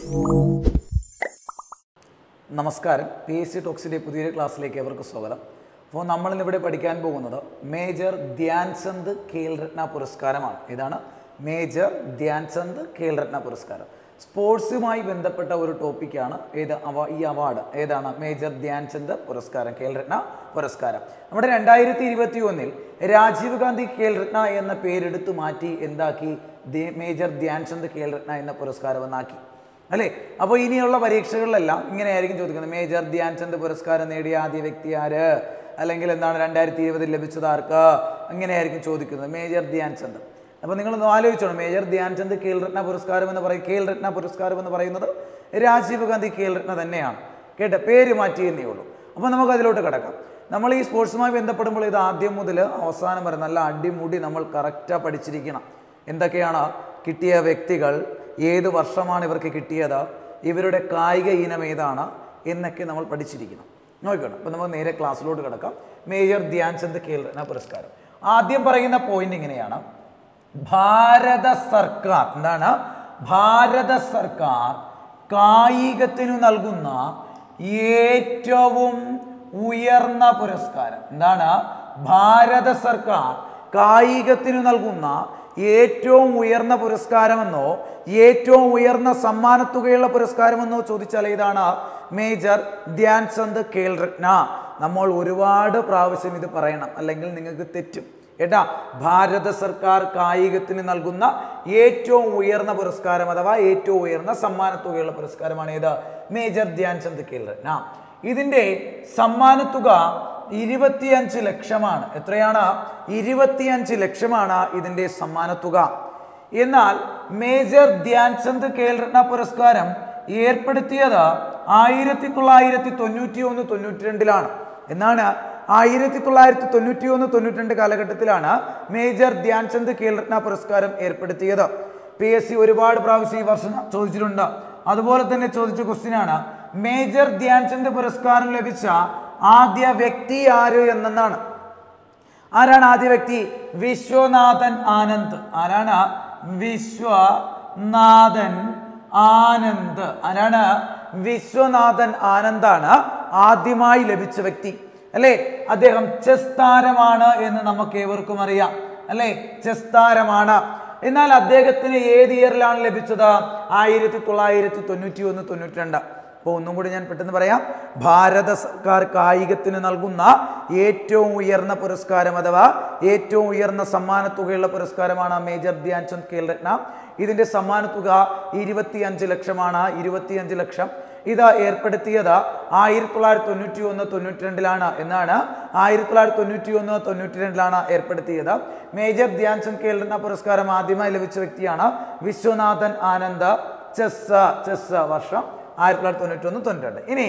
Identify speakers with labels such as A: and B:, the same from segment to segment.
A: നമസ്കാരം P S C ടോക്സിൻ്റെ പുതിയൊരു ക്ലാസ്സിലേക്ക് അവർക്ക് സ്വാഗതം അപ്പോൾ നമ്മളിന്നിവിടെ പഠിക്കാൻ പോകുന്നത് മേജർ ധ്യാൻചന്ദ് ഖേൽരത്ന പുരസ്കാരമാണ് ഇതാണ് മേജർ ധ്യാൻചന്ദ് ഖേൽരത്ന പുരസ്കാരം സ്പോർട്സുമായി ബന്ധപ്പെട്ട ഒരു ടോപ്പിക്കാണ് ഏത് അവ ഈ അവാർഡ് ഏതാണ് മേജർ ധ്യാൻചന്ദ് പുരസ്കാരം ഖേൽരത്ന പുരസ്കാരം നമ്മുടെ രണ്ടായിരത്തി ഇരുപത്തി ഒന്നിൽ രാജീവ് ഗാന്ധി ഖേൽരത്ന എന്ന പേരെടുത്ത് മാറ്റി എന്താക്കി ദേ- മേജർ ധ്യാൻചന്ദ് ഖേൽരത്ന എന്ന പുരസ്കാരം എന്നാക്കി അല്ലേ അപ്പോൾ ഇനിയുള്ള പരീക്ഷകളിലെല്ലാം ഇങ്ങനെയായിരിക്കും ചോദിക്കുന്നത് മേജർ ധ്യാൻചന്ദ് പുരസ്കാരം നേടിയ ആദ്യ വ്യക്തി ആര് അല്ലെങ്കിൽ എന്താണ് രണ്ടായിരത്തി ഇരുപതിൽ ലഭിച്ചത് ആർക്ക് അങ്ങനെയായിരിക്കും ചോദിക്കുന്നത് മേജർ ധ്യാൻചന്ദ് അപ്പോൾ നിങ്ങളൊന്ന് ആലോചിച്ചോണം മേജർ ധ്യാൻചന്ദ് ഖേൽരത്ന പുരസ്കാരം എന്ന് പറയും ഖേൽരത്ന പുരസ്കാരം എന്ന് പറയുന്നത് രാജീവ് ഗാന്ധി ഖേൽരത്ന തന്നെയാണ് കേട്ടോ പേര് മാറ്റിയെന്നേ ഉള്ളൂ അപ്പോൾ നമുക്ക് അതിലോട്ട് കിടക്കാം നമ്മൾ ഈ സ്പോർട്സുമായി ബന്ധപ്പെടുമ്പോൾ ഇത് ആദ്യം മുതൽ അവസാനം വരെ നല്ല അടിമുടി നമ്മൾ കറക്റ്റാണ് പഠിച്ചിരിക്കണം എന്തൊക്കെയാണ് കിട്ടിയ വ്യക്തികൾ ഏത് വർഷമാണ് ഇവർക്ക് കിട്ടിയത് ഇവരുടെ കായിക ഇനം ഏതാണ് എന്നൊക്കെ നമ്മൾ പഠിച്ചിരിക്കണം നോക്കണം അപ്പോൾ നമുക്ക് നേരെ ക്ലാസ്സിലോട്ട് കിടക്കാം മേജർ ധ്യാൻചന്ദ് ഖേൽരത്ന പുരസ്കാരം ആദ്യം പറയുന്ന പോയിന്റ് ഇങ്ങനെയാണ് ഭാരത സർക്കാർ എന്താണ് ഭാരത സർക്കാർ കായികത്തിനു നൽകുന്ന ഏറ്റവും ഉയർന്ന പുരസ്കാരം എന്താണ് ഭാരത സർക്കാർ കായികത്തിനു നൽകുന്ന ഏറ്റവും ഉയർന്ന പുരസ്കാരമെന്നോ ഏറ്റവും ഉയർന്ന സമ്മാനത്തുകയുള്ള പുരസ്കാരമെന്നോ ചോദിച്ചാൽ ഏതാണ് മേജർ ധ്യാൻചന്ദ് ഖേൽരത്ന നമ്മൾ ഒരുപാട് പ്രാവശ്യം ഇത് പറയണം അല്ലെങ്കിൽ നിങ്ങൾക്ക് തെറ്റും ഏട്ടാ ഭാരത സർക്കാർ കായികത്തിന് നൽകുന്ന ഏറ്റവും ഉയർന്ന പുരസ്കാരം അഥവാ ഏറ്റവും ഉയർന്ന സമ്മാനത്തുകയുള്ള പുരസ്കാരമാണ് ഏത് മേജർ ധ്യാൻചന്ദ് ഖേൽരത്ന ഇതിൻ്റെ സമ്മാനത്തുക ഇരുപത്തിയഞ്ച് ലക്ഷമാണ് എത്രയാണ് ഇരുപത്തിയഞ്ച് ലക്ഷമാണ് ഇതിൻ്റെ സമ്മാനത്തുക എന്നാൽ മേജർ ധ്യാൻചന്ദ് ഖേൽരത്ന പുരസ്കാരം ഏർപ്പെടുത്തിയത് ആയിരത്തി തൊള്ളായിരത്തി തൊണ്ണൂറ്റി ഒന്ന് തൊണ്ണൂറ്റി രണ്ടിലാണ് എന്നാണ് ആയിരത്തി തൊള്ളായിരത്തി തൊണ്ണൂറ്റി ഒന്ന് തൊണ്ണൂറ്റി രണ്ട് കാലഘട്ടത്തിലാണ് മേജർ ധ്യാൻചന്ദ് ഖേൽരത്ന പുരസ്കാരം ഏർപ്പെടുത്തിയത് പി എസ് സി ഒരുപാട് പ്രാവശ്യം ഈ വർഷം ചോദിച്ചിട്ടുണ്ട് അതുപോലെ തന്നെ ചോദിച്ച ക്വസ്റ്റ്യൻ ആണ് മേജർ ധ്യാൻചന്ദ് പുരസ്കാരം ലഭിച്ച ആദ്യ വ്യക്തി ആര് എന്നതാണ് ആരാണ് ആദ്യ വ്യക്തി വിശ്വനാഥൻ ആനന്ദ് ആരാണ് വിശ്വനാഥൻ ആനന്ദ് ആരാണ് വിശ്വനാഥൻ ആനന്ദാണ് ആദ്യമായി ലഭിച്ച വ്യക്തി അല്ലേ അദ്ദേഹം ചെസ് താരമാണ് എന്ന് നമുക്ക് ഏവർക്കും അറിയാം അല്ലേ ചെസ് താരമാണ് എന്നാൽ അദ്ദേഹത്തിന് ഏത് ഇയറിലാണ് ലഭിച്ചത് ആയിരത്തി തൊള്ളായിരത്തി തൊണ്ണൂറ്റി ഒന്ന് തൊണ്ണൂറ്റി രണ്ട് അപ്പോൾ ഒന്നും കൂടി ഞാൻ പെട്ടെന്ന് പറയാം ഭാരത സർക്കാർ കായികത്തിന് നൽകുന്ന ഏറ്റവും ഉയർന്ന പുരസ്കാരം അഥവാ ഏറ്റവും ഉയർന്ന സമ്മാനത്തുകയുള്ള പുരസ്കാരമാണ് മേജർ ധ്യാൻചന്ദ് ഖേൽരത്ന ഇതിൻ്റെ സമ്മാനത്തുക ഇരുപത്തിയഞ്ച് ലക്ഷമാണ് ഇരുപത്തിയഞ്ച് ലക്ഷം ഇത് ഏർപ്പെടുത്തിയത് ആയിരത്തി തൊള്ളായിരത്തി തൊണ്ണൂറ്റി ഒന്ന് തൊണ്ണൂറ്റി രണ്ടിലാണ് എന്നാണ് ആയിരത്തി തൊള്ളായിരത്തി തൊണ്ണൂറ്റി ഒന്ന് തൊണ്ണൂറ്റി രണ്ടിലാണ് ഏർപ്പെടുത്തിയത് മേജർ ധ്യാൻചന്ദ് ഖേൽരത്ന പുരസ്കാരം ആദ്യമായി ലഭിച്ച വ്യക്തിയാണ് വിശ്വനാഥൻ ആനന്ദ് ചെസ് ചെസ് വർഷം ആയിരത്തി തൊള്ളായിരത്തി തൊണ്ണൂറ്റി ഒന്ന് തൊണ്ണൂറ്റി രണ്ട് ഇനി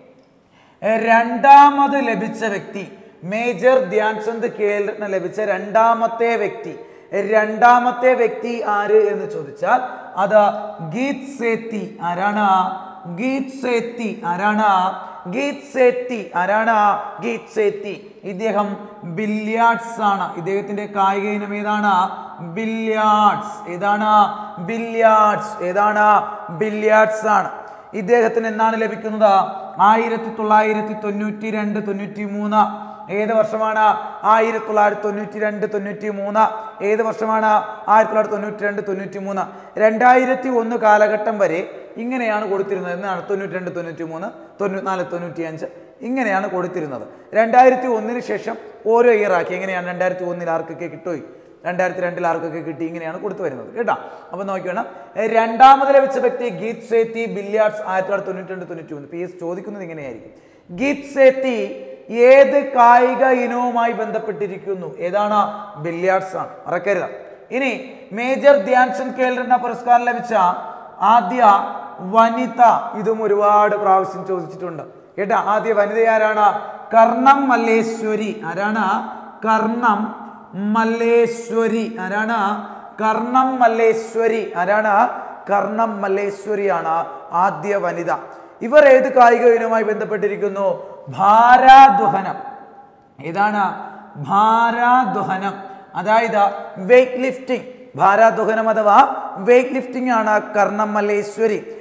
A: രണ്ടാമത് ലഭിച്ച വ്യക്തി മേജർ ധ്യാൻചന്ദ് ഖേൽരത്ന ലഭിച്ച രണ്ടാമത്തെ വ്യക്തി രണ്ടാമത്തെ വ്യക്തി ആര് എന്ന് ചോദിച്ചാൽ അത് ഗീത് സേത്തി ആരാണ് ഗീത് സേത്തി ആരാണ് ഗീത് സേത്തി ആരാണ് ഗീത് സേത്തി ഇദ്ദേഹം ബില്യാർഡ്സ് ആണ് ഇദ്ദേഹത്തിന്റെ കായിക ഇനം ഏതാണ് ബില്യാർഡ്സ് ഏതാണ് ബില്യാർഡ്സ് ഏതാണ് ബില്യാർഡ്സ് ആണ് ഇദ്ദേഹത്തിന് എന്നാണ് ലഭിക്കുന്നത് ആയിരത്തി തൊള്ളായിരത്തി തൊണ്ണൂറ്റി രണ്ട് തൊണ്ണൂറ്റി മൂന്ന് ഏത് വർഷമാണ് ആയിരത്തി തൊള്ളായിരത്തി തൊണ്ണൂറ്റി രണ്ട് തൊണ്ണൂറ്റി മൂന്ന് ഏത് വർഷമാണ് ആയിരത്തി തൊള്ളായിരത്തി തൊണ്ണൂറ്റി രണ്ട് തൊണ്ണൂറ്റി മൂന്ന് രണ്ടായിരത്തി ഒന്ന് കാലഘട്ടം വരെ ഇങ്ങനെയാണ് കൊടുത്തിരുന്നത് എന്നാണ് തൊണ്ണൂറ്റി രണ്ട് തൊണ്ണൂറ്റി മൂന്ന് തൊണ്ണൂറ്റിനാല് തൊണ്ണൂറ്റി അഞ്ച് ഇങ്ങനെയാണ് കൊടുത്തിരുന്നത് രണ്ടായിരത്തി ഒന്നിന് ശേഷം ഓരോ ഇയർ ആക്കി എങ്ങനെയാണ് രണ്ടായിരത്തി ഒന്നിൽ ആർക്കൊക്കെ കിട്ടുമോ രണ്ടായിരത്തി രണ്ടിൽ ആർക്കൊക്കെ കിട്ടി ഇങ്ങനെയാണ് കൊടുത്തു വരുന്നത് കേട്ടോ അപ്പോൾ നോക്കിയാണ് രണ്ടാമത് ലഭിച്ച വ്യക്തി ഗീത് സേത്തി ബില്യാർഡ്സ് ആയിരത്തി തൊള്ളായിരത്തി തൊണ്ണൂറ്റി രണ്ട് തൊണ്ണൂറ്റി മൂന്ന് പി എസ് ചോദിക്കുന്നത് ഇങ്ങനെയായിരിക്കും ഗീത് സേത്തി ഏത് കായിക ഇനവുമായി ബന്ധപ്പെട്ടിരിക്കുന്നു ഏതാണ് ബില്യാർഡ്സ് ആണ് മറക്കരുത് ഇനി മേജർ ധ്യാൻചന്ദ് ഖേൽരത്ന പുരസ്കാരം ലഭിച്ച ആദ്യ വനിത ഇതും ഒരുപാട് പ്രാവശ്യം ചോദിച്ചിട്ടുണ്ട് കേട്ടാ ആദ്യ വനിത ആരാണ് കർണം മല്ലേശ്വരി ആരാണ് കർണം മല്ലേശ്വരി ആരാണ് കർണം മല്ലേശ്വരി ആരാണ് കർണം മല്ലേശ്വരിയാണ് ആദ്യ വനിത ഇവർ ഏത് കായിക ഇനവുമായി ബന്ധപ്പെട്ടിരിക്കുന്നു ഭാരാദ്വഹനം ഏതാണ് ഭാരാദ്വഹനം അതായത് വെയ്റ്റ് ലിഫ്റ്റിംഗ് ഭാരാദ്വഹനം അഥവാ വെയ്റ്റ് ലിഫ്റ്റിംഗ് ആണ് കർണം മല്ലേശ്വരി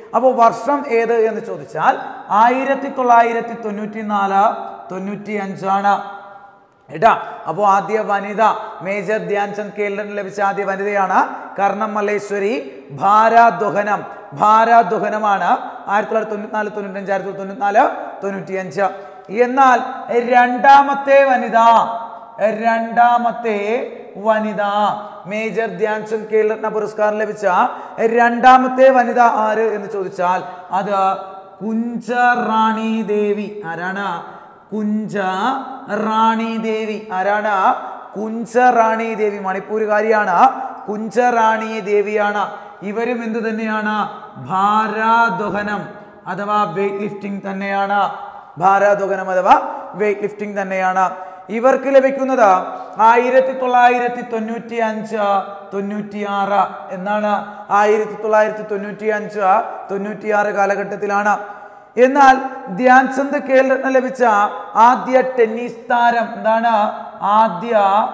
A: അപ്പോൾ വർഷം ഏത് എന്ന് ചോദിച്ചാൽ ആയിരത്തി തൊള്ളായിരത്തി തൊണ്ണൂറ്റി നാല് തൊണ്ണൂറ്റി അഞ്ചാണ് ഏട്ടാ അപ്പോൾ ആദ്യ വനിത മേജർ ധ്യാൻചന്ദ് കേരളത്തിന് ലഭിച്ച ആദ്യ വനിതയാണ് കർണം മല്ലേശ്വരി ഭാരാദുഹനം ഭാരാദുഹനമാണ് ആയിരത്തി തൊള്ളായിരത്തി തൊണ്ണൂറ്റിനാല് തൊണ്ണൂറ്റഞ്ച് ആയിരത്തി തൊള്ളായിരത്തി തൊണ്ണൂറ്റിനാല് തൊണ്ണൂറ്റിയഞ്ച് എന്നാൽ രണ്ടാമത്തെ വനിത രണ്ടാമത്തെ വനിത മേജർ ധ്യാൻചന്ദ് കേരളരത്ന പുരസ്കാരം ലഭിച്ച രണ്ടാമത്തെ വനിത ആര് എന്ന് ചോദിച്ചാൽ അത് കുഞ്ച റാണി ദേവി ആരാണ് കുഞ്ച റാണി ദേവി ആരാണ് കുഞ്ച റാണി ദേവി മണിപ്പൂരുകാരിയാണ് കുഞ്ച റാണി ദേവിയാണ് ഇവരും എന്ത് തന്നെയാണ് ഭാരാദോഹനം അഥവാ വെയ്റ്റ് ലിഫ്റ്റിംഗ് തന്നെയാണ് ഭാരാദോഹനം അഥവാ വെയ്റ്റ് ലിഫ്റ്റിംഗ് തന്നെയാണ് ഇവർക്ക് ലഭിക്കുന്നത് ആയിരത്തി തൊള്ളായിരത്തി തൊണ്ണൂറ്റി അഞ്ച് തൊണ്ണൂറ്റി ആറ് എന്നാണ് ആയിരത്തി തൊള്ളായിരത്തി തൊണ്ണൂറ്റി അഞ്ച് തൊണ്ണൂറ്റി ആറ് കാലഘട്ടത്തിലാണ് എന്നാൽ ധ്യാൻചന്ദ് കേരളത്തിന് ലഭിച്ച ആദ്യ ടെന്നീസ് താരം എന്താണ് ആദ്യ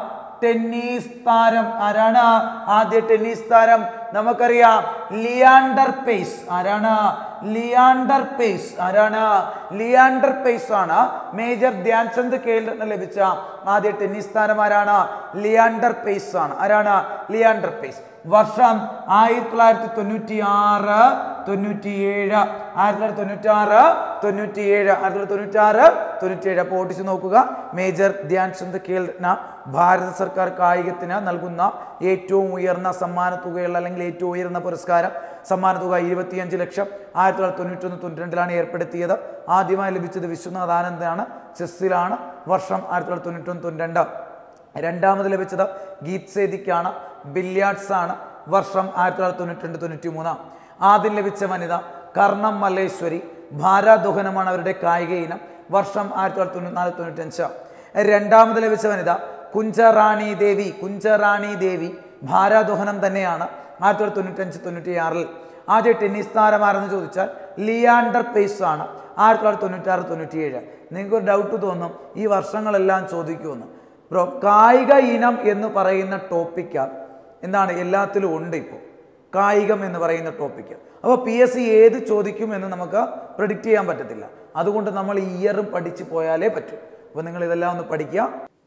A: ടെന്നീസ് താരം ആരാണ് ആദ്യ ടെന്നീസ് താരം നമുക്കറിയാം ലിയാണ്ടർ പേസ് ആരാണ് ലിയാണ്ടർ പേസ് ആരാണ് ലിയാണ്ടർ പേസ് ആണ് മേജർ ധ്യാൻചന്ദ് കേരളത്തിന് ലഭിച്ച ആദ്യ ടെന്നീസ് താരം ആരാണ് ലിയാണ്ടർ പേസ് ആണ് ആരാണ് ലിയാണ്ടർ പേസ് വർഷം ആയിരത്തി തൊള്ളായിരത്തി തൊണ്ണൂറ്റി ആറ് തൊണ്ണൂറ്റി ഏഴ് ആയിരത്തി തൊള്ളായിരത്തി തൊണ്ണൂറ്റി ആറ് തൊണ്ണൂറ്റി ഏഴ് ആയിരത്തി തൊള്ളായിരത്തി തൊണ്ണൂറ്റി ആറ് തൊണ്ണൂറ്റി ഏഴ് അപ്പോൾ ഓടിച്ച് നോക്കുക മേജർ ധ്യാൻചന്ദ് ഖേൽരത്ന ഭാരത സർക്കാർ കായികത്തിന് നൽകുന്ന ഏറ്റവും ഉയർന്ന സമ്മാന തുകയുള്ള അല്ലെങ്കിൽ ഏറ്റവും ഉയർന്ന പുരസ്കാരം സമ്മാന തുക ഇരുപത്തിയഞ്ച് ലക്ഷം ആയിരത്തി തൊള്ളായിരത്തി തൊണ്ണൂറ്റൊന്ന് തൊണ്ണൂറ്റി രണ്ടിലാണ് ഏർപ്പെടുത്തിയത് ആദ്യമായി ലഭിച്ചത് വിശ്വനാഥ് ആനന്ദാണ് ചെസ്സിലാണ് വർഷം ആയിരത്തി തൊള്ളായിരത്തി തൊണ്ണൂറ്റൊന്ന് തൊണ്ണൂറ്റി രണ്ട് രണ്ടാമത് ലഭിച്ചത് ഗീത് സേദിക്കാണ് ബില്യാർഡ്സ് ആണ് വർഷം ആയിരത്തി തൊള്ളായിരത്തി തൊണ്ണൂറ്റി രണ്ട് തൊണ്ണൂറ്റി മൂന്ന് ആദ്യം ലഭിച്ച വനിത കർണം മല്ലേശ്വരി ഭാരാദോഹനമാണ് അവരുടെ കായിക ഇനം വർഷം ആയിരത്തി തൊള്ളായിരത്തി തൊണ്ണൂറ്റിനാല് തൊണ്ണൂറ്റഞ്ച് രണ്ടാമത് ലഭിച്ച വനിത കുഞ്ചറാണി ദേവി കുഞ്ചറാണി ദേവി ഭാരാദോഹനം തന്നെയാണ് ആയിരത്തി തൊള്ളായിരത്തി തൊണ്ണൂറ്റഞ്ച് തൊണ്ണൂറ്റിയാറിൽ ആദ്യ ടെന്നീസ് താരമാരെന്ന് ചോദിച്ചാൽ ലിയാണ്ടർ പേസ് ആണ് ആയിരത്തി തൊള്ളായിരത്തി തൊണ്ണൂറ്റാറ് തൊണ്ണൂറ്റിയേഴ് നിങ്ങൾക്ക് ഒരു ഡൗട്ട് തോന്നും ഈ വർഷങ്ങളെല്ലാം ചോദിക്കുമെന്ന് ബ്രോ കായിക ഇനം എന്ന് പറയുന്ന ടോപ്പിക്ക് എന്താണ് എല്ലാത്തിലും ഉണ്ട് ഇപ്പോൾ കായികം എന്ന് പറയുന്ന ടോപ്പിക്ക് അപ്പോൾ പി എസ് സി ഏത് ചോദിക്കും എന്ന് നമുക്ക് പ്രിഡിക്റ്റ് ചെയ്യാൻ പറ്റത്തില്ല അതുകൊണ്ട് നമ്മൾ ഇയറും പഠിച്ചു പോയാലേ പറ്റൂ അപ്പോൾ നിങ്ങൾ ഇതെല്ലാം ഒന്ന് പഠിക്കുക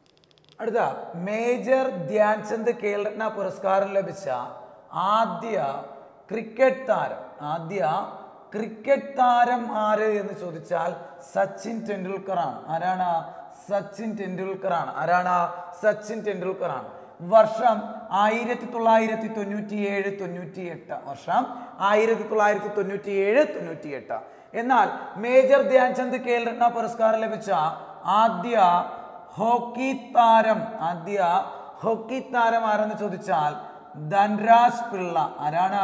A: അടുത്ത മേജർ ധ്യാൻചന്ദ് ഖേൽരത്ന പുരസ്കാരം ലഭിച്ച ആദ്യ ക്രിക്കറ്റ് താരം ആദ്യ ക്രിക്കറ്റ് താരം ആര് എന്ന് ചോദിച്ചാൽ സച്ചിൻ ടെണ്ടുൽക്കർ ആണ് ആരാണ് സച്ചിൻ ടെണ്ടുൽക്കർ ആണ് ആരാണ് സച്ചിൻ ടെണ്ടുൽക്കർ ആണ് വർഷം ആയിരത്തി തൊള്ളായിരത്തി തൊണ്ണൂറ്റി ഏഴ് തൊണ്ണൂറ്റി എട്ട് വർഷം ആയിരത്തി തൊള്ളായിരത്തി തൊണ്ണൂറ്റി ഏഴ് തൊണ്ണൂറ്റി എട്ട് എന്നാൽ മേജർ ധ്യാൻചന്ദ് ഖേൽരത്ന പുരസ്കാരം ലഭിച്ച ആദ്യ ഹോക്കി താരം ആദ്യ ഹോക്കി താരം ആരെന്ന് ചോദിച്ചാൽ ധൻരാജ് പിള്ള ആരാണ്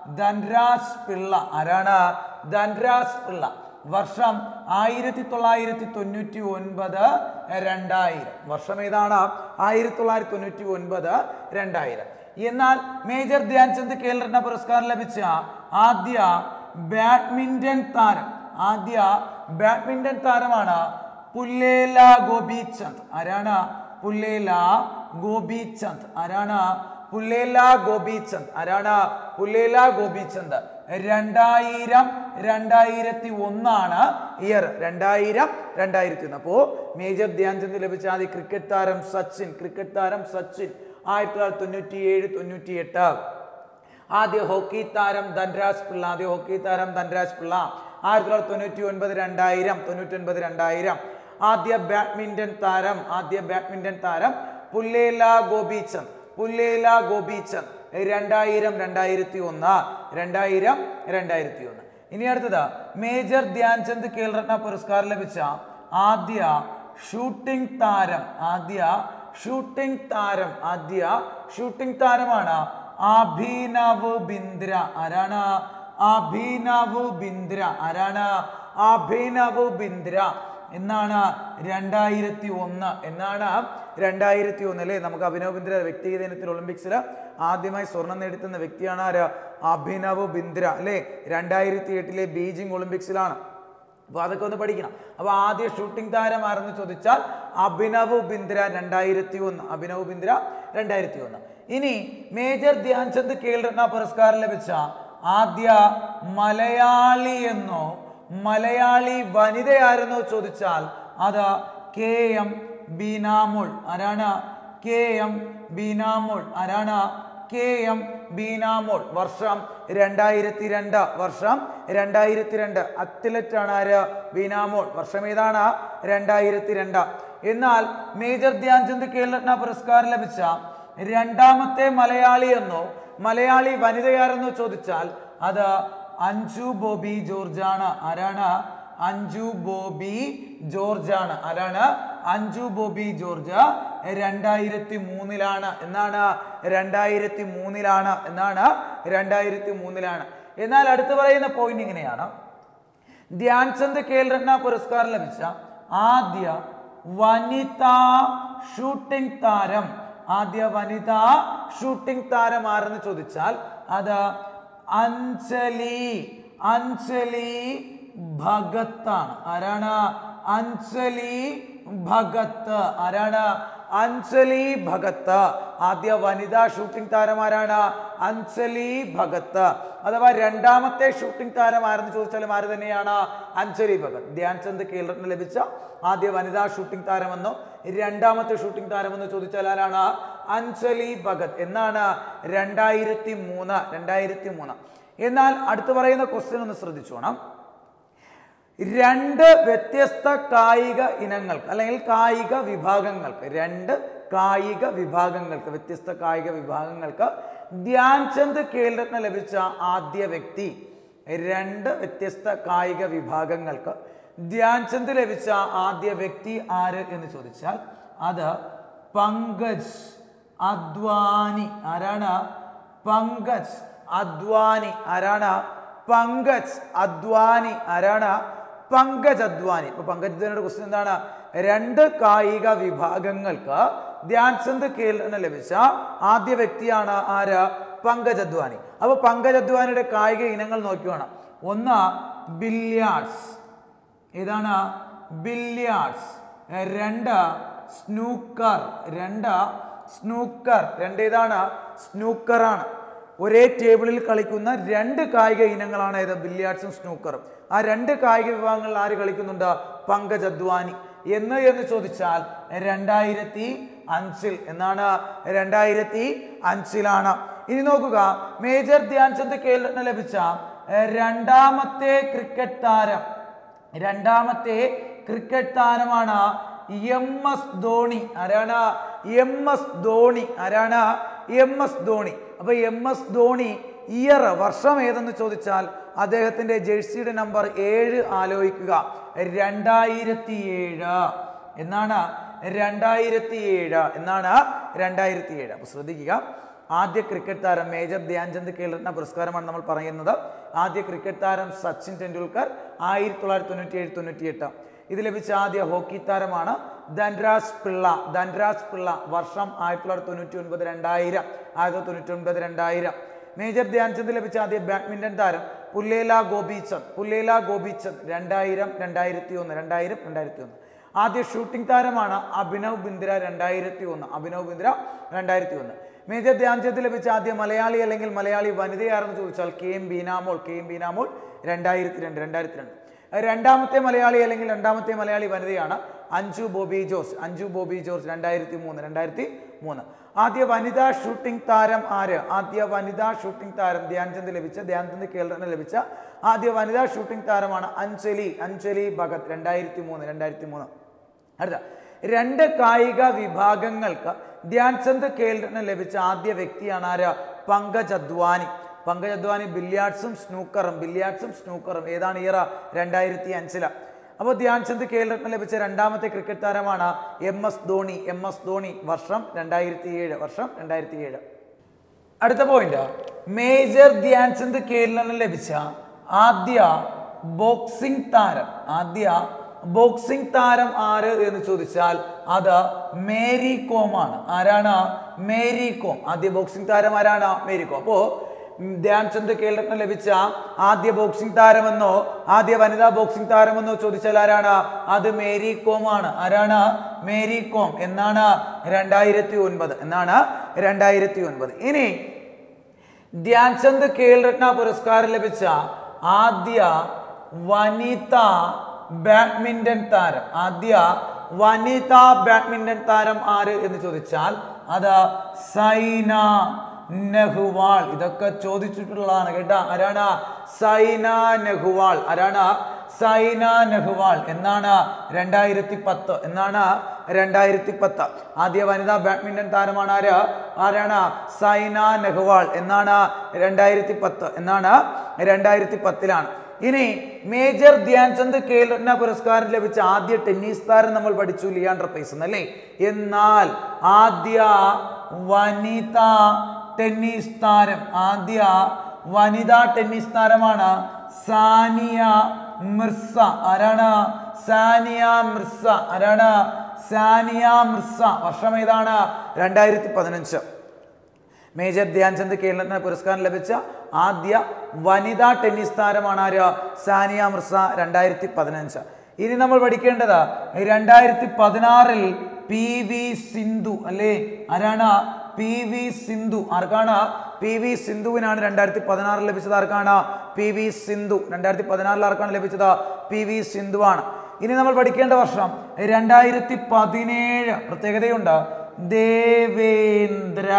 A: ധൻരാജ് പിള്ള ആരാണ് ധൻരാജ് പിള്ള വർഷം ആയിരത്തി തൊള്ളായിരത്തി തൊണ്ണൂറ്റി ഒൻപത് രണ്ടായിരം വർഷം ഏതാണ് ആയിരത്തി തൊള്ളായിരത്തി തൊണ്ണൂറ്റി ഒൻപത് രണ്ടായിരം എന്നാൽ മേജർ ധ്യാൻചന്ദ് ഖേൽരത്ന പുരസ്കാരം ലഭിച്ച ആദ്യ ബാഡ്മിന്റൺ താരം ആദ്യ ബാഡ്മിന്റൺ താരമാണ് പുല്ലേല ഗോപിചന്ദ് ആരാണ് പുല്ലേല ഗോപിചന്ദ് ആരാണ് പുല്ലേല ഗോപിചന്ദ് ആരാണ് പുല്ലേല ഗോപിചന്ദ് രണ്ടായിരം രണ്ടായിരത്തി ഒന്നാണ് ഇയർ രണ്ടായിരം രണ്ടായിരത്തി ഒന്ന് അപ്പോ മേജർ ധ്യാൻചന്ദ് ലഭിച്ച ആദ്യ ക്രിക്കറ്റ് താരം സച്ചിൻ ക്രിക്കറ്റ് താരം സച്ചിൻ ആയിരത്തി തൊള്ളായിരത്തി തൊണ്ണൂറ്റി ഏഴ് തൊണ്ണൂറ്റി എട്ട് ആദ്യ ഹോക്കി താരം ധൻരാജ് പിള്ള ആദ്യ ഹോക്കി താരം ധൻരാജ് പിള്ള ആയിരത്തി തൊള്ളായിരത്തി തൊണ്ണൂറ്റി ഒൻപത് രണ്ടായിരം തൊണ്ണൂറ്റി ഒൻപത് രണ്ടായിരം ആദ്യ ബാഡ്മിന്റൺ താരം ആദ്യ ബാഡ്മിന്റൺ താരം പുല്ലേല ഗോപിചന്ദ് പുല്ലേല ഗോപിചന്ദ് രണ്ടായിരം രണ്ടായിരത്തി ഒന്ന് രണ്ടായിരം രണ്ടായിരത്തി ഒന്ന് ഇനി അടുത്തത് മേജർ ധ്യാൻചന്ദ് ഖേൽരത്ന പുരസ്കാരം ലഭിച്ച ആദ്യ ഷൂട്ടിംഗ് താരം ആദ്യ ഷൂട്ടിംഗ് താരം ആദ്യ ഷൂട്ടിംഗ് താരമാണ് അഭിനവ് ബിന്ദ്ര ആരാണ് അഭിനവ് ബിന്ദ്ര ആരാണ് അഭിനവ് ബിന്ദ്ര എന്നാണ് രണ്ടായിരത്തി ഒന്ന് എന്നാണ് രണ്ടായിരത്തി ഒന്ന് അല്ലേ നമുക്ക് അഭിനവ് ബിന്ദ്ര വ്യക്തിഗത ഇനത്തിൽ ഒളിമ്പിക്സിൽ ആദ്യമായി സ്വർണം നേടിത്തുന്ന വ്യക്തിയാണ് ആര് അഭിനവ് ബിന്ദ്ര അല്ലേ രണ്ടായിരത്തി എട്ടിലെ ബീജിംഗ് ഒളിമ്പിക്സിലാണ് അപ്പോൾ അതൊക്കെ ഒന്ന് പഠിക്കണം അപ്പോൾ ആദ്യ ഷൂട്ടിംഗ് താരം ആരെന്ന് ചോദിച്ചാൽ അഭിനവ് ബിന്ദ്ര രണ്ടായിരത്തി ഒന്ന് അഭിനവ് ബിന്ദ്ര രണ്ടായിരത്തി ഒന്ന് ഇനി മേജർ ധ്യാൻചന്ദ് ഖേൽരത്ന പുരസ്കാരം ലഭിച്ച ആദ്യ മലയാളി എന്നോ മലയാളി വനിതയാരെന്നോ ചോദിച്ചാൽ അത് കെ എം ബീനാമോൾ ആരാണ് കെ എം ബീനാമോൾ ആരാണ് കെ എം ബീനാമോൾ വർഷം രണ്ടായിരത്തി രണ്ട് വർഷം രണ്ടായിരത്തി രണ്ട് അത്ലറ്റ് ആണ് ആര് ബീനാമോൾ വർഷം ഏതാണ് രണ്ടായിരത്തി രണ്ട് എന്നാൽ മേജർ ധ്യാൻചന്ദ് ഖേൽരത്ന പുരസ്കാരം ലഭിച്ച രണ്ടാമത്തെ മലയാളി എന്നോ മലയാളി വനിതയാരെന്നോ ചോദിച്ചാൽ അത് അഞ്ജു ബോബി ജോർജ് ആണ് ആരാണ് അഞ്ജു ബോബി ജോർജ് ആണ് ആരാണ് അഞ്ജു ബോബി ജോർജ് രണ്ടായിരത്തി മൂന്നിലാണ് എന്നാണ് രണ്ടായിരത്തി മൂന്നിലാണ് എന്നാണ് രണ്ടായിരത്തി മൂന്നിലാണ് എന്നാൽ അടുത്ത് പറയുന്ന പോയിന്റ് ഇങ്ങനെയാണ് ധ്യാൻചന്ദ് ഖേൽരത്ന പുരസ്കാരം ലഭിച്ച ആദ്യ വനിതാ ഷൂട്ടിംഗ് താരം ആദ്യ വനിതാ ഷൂട്ടിംഗ് താരം ആരെന്ന് ചോദിച്ചാൽ അത് അഞ്ജലി അഞ്ജലി ഭഗത്താണ് ആരാണ് അഞ്ജലി ഭഗത്ത് ആരാണ് അഞ്ജലി ഭഗത്ത് ആദ്യ വനിതാ ഷൂട്ടിംഗ് താരം ആരാണ് അഞ്ജലി ഭഗത്ത് അഥവാ രണ്ടാമത്തെ ഷൂട്ടിംഗ് താരം ആരെന്ന് ചോദിച്ചാലും ആര് തന്നെയാണ് അഞ്ജലി ഭഗത് ധ്യാൻചന്ദ് കേരളത്തിന് ലഭിച്ച ആദ്യ വനിതാ ഷൂട്ടിംഗ് താരമെന്നോ രണ്ടാമത്തെ ഷൂട്ടിംഗ് താരമെന്നോ ചോദിച്ചാൽ ആരാണ് അഞ്ജലി ഭഗത് എന്നാണ് രണ്ടായിരത്തി മൂന്ന് രണ്ടായിരത്തി മൂന്ന് എന്നാൽ അടുത്ത് പറയുന്ന ക്വസ്റ്റ്യൻ ഒന്ന് ശ്രദ്ധിച്ചോണം രണ്ട് വ്യത്യസ്ത കായിക ഇനങ്ങൾക്ക് അല്ലെങ്കിൽ കായിക വിഭാഗങ്ങൾക്ക് രണ്ട് കായിക വിഭാഗങ്ങൾക്ക് വ്യത്യസ്ത കായിക വിഭാഗങ്ങൾക്ക് ധ്യാൻചന്ദ് ഖേൽരത്ന ലഭിച്ച ആദ്യ വ്യക്തി രണ്ട് വ്യത്യസ്ത കായിക വിഭാഗങ്ങൾക്ക് ധ്യാൻചന്ദ് ലഭിച്ച ആദ്യ വ്യക്തി ആര് എന്ന് ചോദിച്ചാൽ അത് പങ്കജ് അദ്വാനി ആരാണ് പങ്കജ് അദ്വാനി ആരാണ് പങ്കജ് അദ്വാനി ആരാണ് പങ്കജ് അദ്വാനി ഇപ്പൊ പങ്കജ് അദ്വാനിയുടെ ക്വസ്റ്റ്യൻ എന്താണ് രണ്ട് കായിക വിഭാഗങ്ങൾക്ക് ധ്യാൻചന്ദ് ഖേലിന് ലഭിച്ച ആദ്യ വ്യക്തിയാണ് ആര് പങ്കജ് അദ്വാനി അപ്പൊ പങ്കജ് അദ്വാനിയുടെ കായിക ഇനങ്ങൾ നോക്കി വേണം ഒന്ന് ബില്യാർഡ്സ് ഏതാണ് ബില്യാർഡ്സ് രണ്ട് സ്നൂക്കർ രണ്ട് സ്നൂക്കർ രണ്ട് ഏതാണ് സ്നൂക്കറാണ് ഒരേ ടേബിളിൽ കളിക്കുന്ന രണ്ട് കായിക ഇനങ്ങളാണ് ഏത് ബില്യാർഡ്സും സ്നൂക്കറും ആ രണ്ട് കായിക വിഭാഗങ്ങളിൽ ആര് കളിക്കുന്നുണ്ട് പങ്കജ് അദ്വാനി എന്ന് എന്ന് ചോദിച്ചാൽ രണ്ടായിരത്തി അഞ്ചിൽ എന്നാണ് രണ്ടായിരത്തി അഞ്ചിലാണ് ഇനി നോക്കുക മേജർ ധ്യാൻചന്ദ് കേരളത്തിന് ലഭിച്ച ഏർ, രണ്ടാമത്തെ ക്രിക്കറ്റ് താരം രണ്ടാമത്തെ ക്രിക്കറ്റ് താരമാണ് എം എസ് ധോണി ആരാണ് എം എസ് ധോണി ആരാണ് എം എസ് ധോണി അപ്പൊ എം എസ് ധോണി ഇയർ വർഷം ഏതെന്ന് ചോദിച്ചാൽ അദ്ദേഹത്തിന്റെ ജേഴ്സിയുടെ നമ്പർ ഏഴ് ആലോചിക്കുക രണ്ടായിരത്തി ഏഴ് എന്നാണ് രണ്ടായിരത്തി ഏഴ് എന്നാണ് രണ്ടായിരത്തി ഏഴ് അപ്പൊ ശ്രദ്ധിക്കുക ആദ്യ ക്രിക്കറ്റ് താരം മേജർ ധ്യാൻചന്ദ് ഖേൽരത്ന പുരസ്കാരമാണ് നമ്മൾ പറയുന്നത് ആദ്യ ക്രിക്കറ്റ് താരം സച്ചിൻ ടെണ്ടുൽക്കർ ആയിരത്തി തൊള്ളായിരത്തി തൊണ്ണൂറ്റി ഏഴ് തൊണ്ണൂറ്റി എട്ട് ഇത് ലഭിച്ച ആദ്യ ഹോക്കി താരമാണ് ധൻരാജ് പിള്ള ധൻരാജ് പിള്ള വർഷം ആയിരത്തി തൊള്ളായിരത്തി തൊണ്ണൂറ്റി ഒൻപത് രണ്ടായിരം ആയിരത്തി തൊണ്ണൂറ്റി ഒൻപത് രണ്ടായിരം മേജർ ധ്യാൻചന്ദ് ലഭിച്ച ആദ്യ ബാഡ്മിന്റൺ താരം പുല്ലേല ഗോപിചന്ദ് പുല്ലേല ഗോപിചന്ദ് രണ്ടായിരം രണ്ടായിരത്തി ഒന്ന് രണ്ടായിരം രണ്ടായിരത്തി ഒന്ന് ആദ്യ ഷൂട്ടിംഗ് താരമാണ് അഭിനവ് ബിന്ദ്ര രണ്ടായിരത്തി ഒന്ന് അഭിനവ് ബിന്ദ്ര രണ്ടായിരത്തി ഒന്ന് മേജർ ധ്യാൻചന്ദ് ലഭിച്ച ആദ്യ മലയാളി അല്ലെങ്കിൽ മലയാളി വനിതയാരെന്ന് ചോദിച്ചാൽ K M Beenamol K M Beenamol രണ്ടായിരത്തി രണ്ട് രണ്ടായിരത്തി രണ്ട് രണ്ടാമത്തെ മലയാളി അല്ലെങ്കിൽ രണ്ടാമത്തെ മലയാളി വനിതയാണ് അഞ്ജു ബോബി ജോർജ് അഞ്ജു ബോബി ജോർജ് രണ്ടായിരത്തി മൂന്ന് രണ്ടായിരത്തി മൂന്ന് ആദ്യ വനിതാ ഷൂട്ടിംഗ് താരം ആര് ആദ്യ വനിതാ ഷൂട്ടിംഗ് താരം ധ്യാൻചന്ദ് ലഭിച്ച ധ്യാൻചന്ദ് കേരളത്തിന് ലഭിച്ച ആദ്യ വനിതാ ഷൂട്ടിംഗ് താരമാണ് അഞ്ജലി അഞ്ജലി ഭഗത് രണ്ടായിരത്തി മൂന്ന് രണ്ടായിരത്തി മൂന്ന് അടുത്ത രണ്ട് കായിക വിഭാഗങ്ങൾക്ക് ധ്യാൻചന്ദ് ഖേൽരത്ന ലഭിച്ച ആദ്യ വ്യക്തിയാണ് ആര് പങ്കജ് അദ്വാനി പങ്കജ് അദ്വാനി ബില്യാർഡ്സും സ്നൂക്കറും ബില്യാർഡ്സും സ്നൂക്കറും ഏതാണ് ഇയർ രണ്ടായിരത്തി അഞ്ചില് അപ്പോൾ ധ്യാൻചന്ദ് ഖേൽരത്ന ലഭിച്ച രണ്ടാമത്തെ ക്രിക്കറ്റ് താരമാണ് M S Dhoni M S Dhoni വർഷം രണ്ടായിരത്തി ഏഴ് വർഷം രണ്ടായിരത്തി ഏഴ് അടുത്ത പോയിന്റ് മേജർ ധ്യാൻചന്ദ് കേരളന് ലഭിച്ച ആദ്യ ബോക്സിംഗ് താരം ആദ്യ ബോക്സിംഗ് താരം ആര് എന്ന് ചോദിച്ചാൽ അത് മേരി കോം ആണ് ആരാണ് മേരി കോം ആദ്യ ബോക്സിംഗ് താരം ആരാണ് മേരി കോം അപ്പോ ഉം, ധ്യാൻചന്ദ് കേരളത്തിന് ലഭിച്ച ആദ്യ ബോക്സിംഗ് താരമെന്നോ ആദ്യ വനിതാ ബോക്സിംഗ് താരമെന്നോ ചോദിച്ചാൽ ആരാണ് അത് മേരി കോം ആണ് ആരാണ് മേരി കോം എന്നാണ് രണ്ടായിരത്തി ഒൻപത് എന്നാണ് രണ്ടായിരത്തി ഒൻപത് ഇനി ധ്യാൻചന്ദ് ഖേൽരത്ന പുരസ്കാരം ലഭിച്ച ആദ്യ വനിത ബാഡ്മിന്റൺ താരം ആദ്യ വനിത ബാഡ്മിന്റൺ താരം ആര് എന്ന് ചോദിച്ചാൽ അത് സൈന നെഹ്വാൾ ഇതൊക്കെ ചോദിച്ചിട്ടുള്ളതാണ് കേട്ടാ ആരാണ് സൈന നെഹ്വാൾ ആരാണ് സൈന നെഹ്വാൾ എന്നാണ് രണ്ടായിരത്തി പത്ത് എന്നാണ് രണ്ടായിരത്തി പത്ത് ആദ്യ വനിതാ ബാഡ്മിന്റൺ താരമാണ് ആര് ആരാണ് സൈന നെഹ്വാൾ എന്നാണ് രണ്ടായിരത്തി പത്ത് എന്നാണ് രണ്ടായിരത്തി പത്തിലാണ് ഇനി മേജർ ധ്യാൻചന്ദ് ഖേൽരത്ന പുരസ്കാരം ലഭിച്ച ആദ്യ ടെന്നീസ് താരം നമ്മൾ പഠിച്ചു ലിയാൻഡർ പൈസൺ അല്ലേ എന്നാൽ ആദ്യ വനിതാ ടെന്നീസ് താരം ആദ്യ വനിതാ ടെന്നീസ് താരമാണ് സാനിയ മിർസ ആരാണ് സാനിയ മിർസ ആരാണ് സാനിയ മിർസ വർഷം ഏതാണ് രണ്ടായിരത്തി പതിനഞ്ച് മേജർ ധ്യാൻചന്ദ് ഖേൽരത്ന പുരസ്കാരം ലഭിച്ച ആദ്യ വനിതാ ടെന്നീസ് താരമാണ് ആര് സാനിയ മിർസ രണ്ടായിരത്തി പതിനഞ്ച് ഇനി നമ്മൾ പഠിക്കേണ്ടത് രണ്ടായിരത്തി പതിനാറിൽ പി വി സിന്ധു അല്ലേ ആരാണ് പി വി സിന്ധു ആർക്കാണ് പി വി സിന്ധുവിനാണ് രണ്ടായിരത്തി പതിനാറിൽ ലഭിച്ചത് ആർക്കാണ് പി വി സിന്ധു രണ്ടായിരത്തി പതിനാറിൽ ആർക്കാണ് ലഭിച്ചത് പി വി സിന്ധു ആണ് ഇനി നമ്മൾ പഠിക്കേണ്ട വർഷം രണ്ടായിരത്തി പതിനേഴ് പ്രത്യേകതയുണ്ട് ദേവേന്ദ്ര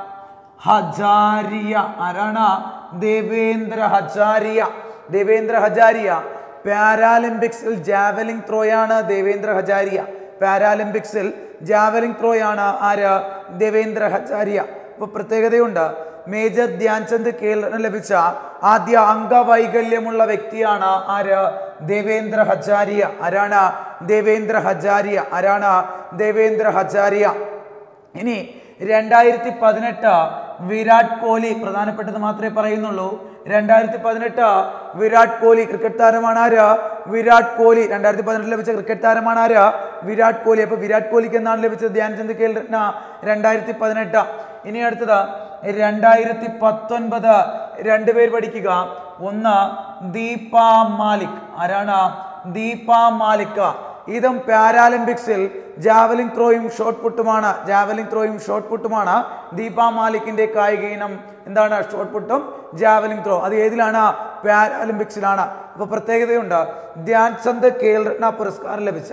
A: ഹജാരിയ ആരാണ് ദേവേന്ദ്ര ഹജാരിയ ദേവേന്ദ്ര ഹജാരിയ പാരാലിമ്പിക്സിൽ ജാവലിംഗ് ത്രോയാണ് ദേവേന്ദ്ര ഹജാരിയ പാരാലിമ്പിക്സിൽ ജാവലിംഗ് ത്രോയാണ് ആര് ദേവേന്ദ്ര ഹജാരിയ അപ്പൊ പ്രത്യേകതയുണ്ട് മേജർ ധ്യാൻചന്ദ് കേരളത്തിന് ലഭിച്ച ആദ്യ അംഗവൈകല്യമുള്ള വ്യക്തിയാണ് ആര് ദേവേന്ദ്ര ഹജാരിയ ആരാണ് ദേവേന്ദ്ര ഹജാരിയ ആരാണ് ദേവേന്ദ്ര ഹജാരിയ ഇനി രണ്ടായിരത്തി പതിനെട്ട് വിരാട് കോഹ്ലി പ്രധാനപ്പെട്ടത് മാത്രമേ പറയുന്നുള്ളൂ രണ്ടായിരത്തി പതിനെട്ട് വിരാട് കോഹ്ലി ക്രിക്കറ്റ് താരമാണ് ആര് വിരാട് കോഹ്ലി രണ്ടായിരത്തി പതിനെട്ടിൽ ലഭിച്ച ക്രിക്കറ്റ് താരമാണ് ആര് വിരാട് കോഹ്ലി അപ്പൊ വിരാട് കോഹ്ലിക്ക് എന്നാണ് ലഭിച്ചത് ധ്യാൻചന്ദ് ഖേൽ രത്ന രണ്ടായിരത്തി പതിനെട്ട് ഇനി അടുത്തത് രണ്ടായിരത്തി പത്തൊൻപത് രണ്ടുപേർ പഠിക്കുക ഒന്ന് ദീപ മാലിക് ആരാണ് ദീപ മാലിക്ക ഇതും പാരാലിമ്പിക്സിൽ ജാവലിംഗ് ത്രോയും ഷോട്ട് പുട്ടുമാണ് ജാവലിംഗ് ത്രോയും ഷോട്ട് പുട്ടുമാണ് ദീപ മാലിക്കിന്റെ കായിക ഇനം എന്താണ് ഷോട്ട് പുട്ടും ജാവലിംഗ് ത്രോ അത് ഏതിലാണ് പാരാലിമ്പിക്സിലാണ് അപ്പൊ പ്രത്യേകതയുണ്ട് ധ്യാൻചന്ദ് ഖേൽ രത്ന പുരസ്കാരം ലഭിച്ച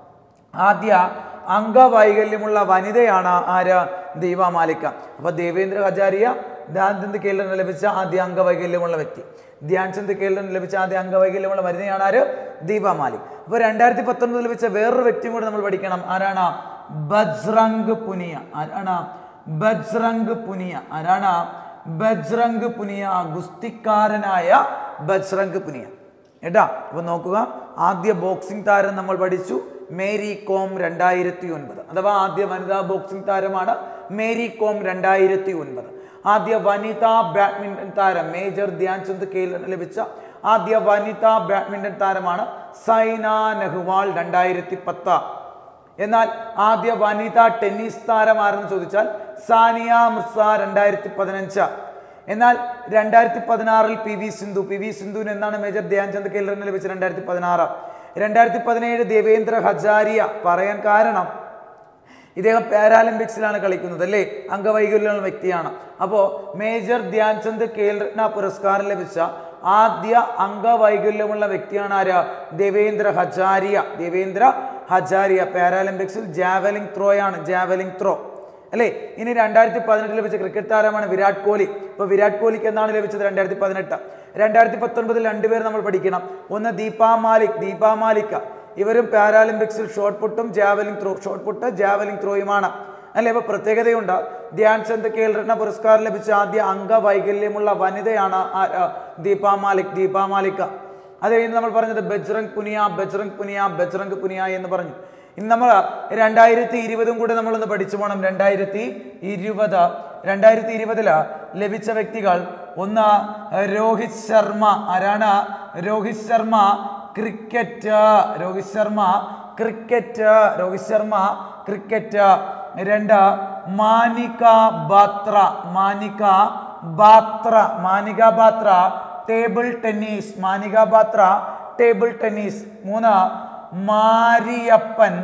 A: ആദ്യ അംഗവൈകല്യമുള്ള വനിതയാണ് ആര് ദീപ മാലിക്ക അപ്പൊ ദേവേന്ദ്ര ഹജാരിയ ധ്യാൻചന്ദ് ഖേലിന് ലഭിച്ച ആദ്യ അംഗവൈകല്യമുള്ള വ്യക്തി ധ്യാൻചന്ദ് ഖേലിന് ലഭിച്ച ആദ്യ അംഗവൈകല്യമുള്ള വനിതയാണ് ആര് ദീപ മാലിക് അപ്പൊ രണ്ടായിരത്തി പത്തൊൻപതിൽ ലഭിച്ച വേറൊരു വ്യക്തിയും കൂടെ നമ്മൾ പഠിക്കണം ആരാണ് ബജ്റംഗ് പുനിയ ആരാണ് ബജ്റംഗ് പുനിയ ആരാണ് ബജ്റംഗ് പുനിയ ഗുസ്തിക്കാരനായ ബജ്റംഗ് പുനിയ കേട്ടാ അപ്പൊ നോക്കുക ആദ്യ ബോക്സിംഗ് താരം നമ്മൾ പഠിച്ചു മേരി കോം രണ്ടായിരത്തി ഒൻപത് അഥവാ ആദ്യ വനിതാ ബോക്സിംഗ് താരമാണ് മേരി കോം രണ്ടായിരത്തി ഒൻപത് ആദ്യ വനിതാ ബാഡ്മിന്റൺ താരം മേജർ ധ്യാൻചന്ദ് കേലിന് ലഭിച്ച ആദ്യ വനിതാ ബാഡ്മിന്റൺ താരമാണ് സൈന നെഹ്വാൾ രണ്ടായിരത്തി പത്ത് എന്നാൽ ആദ്യ വനിതാ ടെന്നീസ് താരം ആരെന്ന് ചോദിച്ചാൽ സാനിയ മിർസ രണ്ടായിരത്തി പതിനഞ്ച് എന്നാൽ രണ്ടായിരത്തി പതിനാറിൽ P V Sindhu P V സിന്ധുവിന് എന്നാണ് മേജർ ധ്യാൻചന്ദ് കേലറിന് ലഭിച്ചത് രണ്ടായിരത്തി പതിനാറ് രണ്ടായിരത്തി പതിനേഴ് ദേവേന്ദ്ര ഹജാരിയ പറയാൻ കാരണം ഇദ്ദേഹം പാരാലിമ്പിക്സിലാണ് കളിക്കുന്നത് അല്ലേ അംഗവൈകല്യമുള്ള വ്യക്തിയാണ് അപ്പോൾ മേജർ ധ്യാൻചന്ദ് ഖേൽ രത്ന പുരസ്കാരം ലഭിച്ച ആദ്യ അംഗവൈകല്യമുള്ള വ്യക്തിയാണ് ആര് ദേവേന്ദ്ര ഹജാരിയ ദേവേന്ദ്ര ഹജാരിയ പാരാലിമ്പിക്സിൽ ജാവലിംഗ് ത്രോയാണ് ജാവലിംഗ് ത്രോ അല്ലേ ഇനി രണ്ടായിരത്തി പതിനെട്ടിൽ ലഭിച്ച ക്രിക്കറ്റ് താരമാണ് വിരാട് കോഹ്ലി ഇപ്പൊ വിരാട് കോഹ്ലിക്ക് എന്നാണ് ലഭിച്ചത് രണ്ടായിരത്തി പതിനെട്ട് രണ്ടായിരത്തി പത്തൊൻപതിൽ രണ്ടുപേർ നമ്മൾ പഠിക്കണം ഒന്ന് ദീപ മാലിക് ദീപ മാലിക്ക ഇവരും പാരാലിമ്പിക്സിൽ ഷോട്ട് പുട്ടും javelin throw shot put javelin ത്രോയുമാണ് അല്ലെ ഇപ്പൊ പ്രത്യേകതയുണ്ട് ധ്യാൻചന്ദ് ഖേൽ രത്ന പുരസ്കാരം ലഭിച്ച ആദ്യ അംഗവൈകല്യമുള്ള വനിതയാണ് ആര്? ദീപ മാലിക് ദീപ മാലിക്ക അത് കഴിഞ്ഞ് നമ്മൾ പറഞ്ഞത് ബജ്റംഗ് പുനിയ ബജ്റംഗ് പുനിയ ബജ്റംഗ് പുനിയ എന്ന് പറഞ്ഞു ഇനി നമ്മൾ രണ്ടായിരത്തി ഇരുപതും കൂടെ നമ്മളൊന്ന് പഠിച്ചു പോകണം രണ്ടായിരത്തി ഇരുപത് രണ്ടായിരത്തി ഇരുപതില് ലഭിച്ച വ്യക്തികൾ ഒന്ന് രോഹിത് ശർമ്മ ആരാണ് Rohit Sharma cricket Rohit Sharma cricket Rohit Sharma cricket രണ്ട് Manika Batra Manika Batra Manika Batra table tennis Manika Batra table tennis മൂന്ന് മാരിയപ്പൻ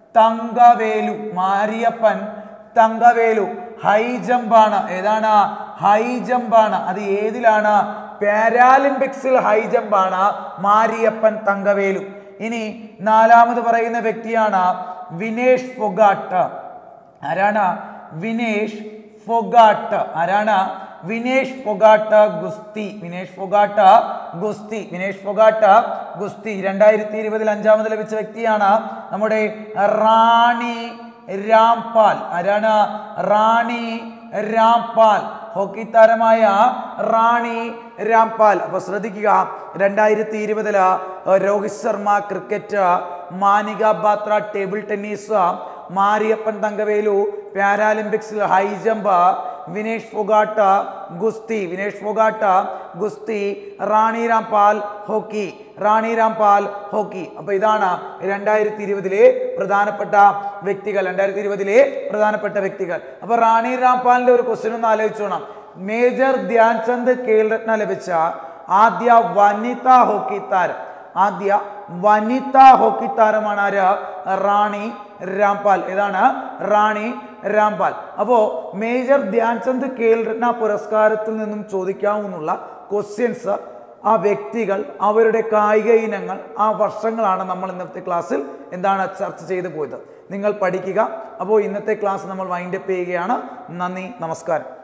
A: തങ്കവേലു മാരിയപ്പൻ തങ്കവേലു ഹൈ ജമ്പാണ് ഏതാണ് ഹൈ ജമ്പാണ് അത് ഏതിലാണ് പാരാലിമ്പിക്സിൽ ഹൈ ജമ്പാണ് മാരിയപ്പൻ തങ്കവേലു ഇനി നാലാമത് പറയുന്ന വ്യക്തിയാണ് വിനേഷ് ഫൊഗാട്ട് ആരാണ് വിനേഷ് ഫൊഗാട്ട് ആരാണ് വിനേഷ് ഫൊഗാട്ട് ഗുസ്തി വിനേഷ് ഫൊഗാട്ട് ഗുസ്തി വിനേഷ് ഫൊഗാട്ട് ഗുസ്തി രണ്ടായിരത്തി ഇരുപതിൽ അഞ്ചാമത് ലഭിച്ച വ്യക്തിയാണ് നമ്മുടെ റാണി രാംപാൽ ആരാണ് റാണി രാംപാൽ ഹോക്കി താരമായ റാണി രാംപാൽ അപ്പൊ ശ്രദ്ധിക്കുക രണ്ടായിരത്തി ഇരുപതില് Rohit Sharma cricket Manika Batra table tennis Mariyappan Thangavelu പാരാലിമ്പിക്സിൽ ഹൈ ജമ്പ് വിനേഷ് ഫൊഗാട്ട ഗുസ്തി വിനേഷ് ഫൊഗാട്ട ഗുസ്തി റാണി രാംപാൽ ഹോക്കി റാണി രാംപാൽ ഹോക്കി അപ്പൊ ഇതാണ് രണ്ടായിരത്തി ഇരുപതിലെ പ്രധാനപ്പെട്ട വ്യക്തികൾ രണ്ടായിരത്തി ഇരുപതിലെ പ്രധാനപ്പെട്ട വ്യക്തികൾ അപ്പൊ റാണി രാംപാലിന്റെ ഒരു ക്വസ്റ്റ്യൻ ഒന്ന് ആലോചിച്ചോണം മേജർ ധ്യാൻചന്ദ് ഖേൽരത്ന ലഭിച്ച ആദ്യ വനിതാ ഹോക്കി താരം ആദ്യ വനിതാ ഹോക്കി താരമാണ് ആര് റാണി രാംപാൽ ഏതാണ് റാണി രാംപാൽ അപ്പോ മേജർ ധ്യാൻചന്ദ് ഖേൽരത്ന പുരസ്കാരത്തിൽ നിന്നും ചോദിക്കാവുന്ന ക്വസ്റ്റ്യൻസ് ആ വ്യക്തികൾ അവരുടെ കായിക ഇനങ്ങൾ ആ വർഷങ്ങളാണ് നമ്മൾ ഇന്നത്തെ ക്ലാസ്സിൽ എന്താണ് ചർച്ച ചെയ്തു പോയത് നിങ്ങൾ പഠിക്കുക അപ്പോൾ ഇന്നത്തെ ക്ലാസ് നമ്മൾ വൈൻഡപ്പ് ചെയ്യുകയാണ് നന്ദി നമസ്കാരം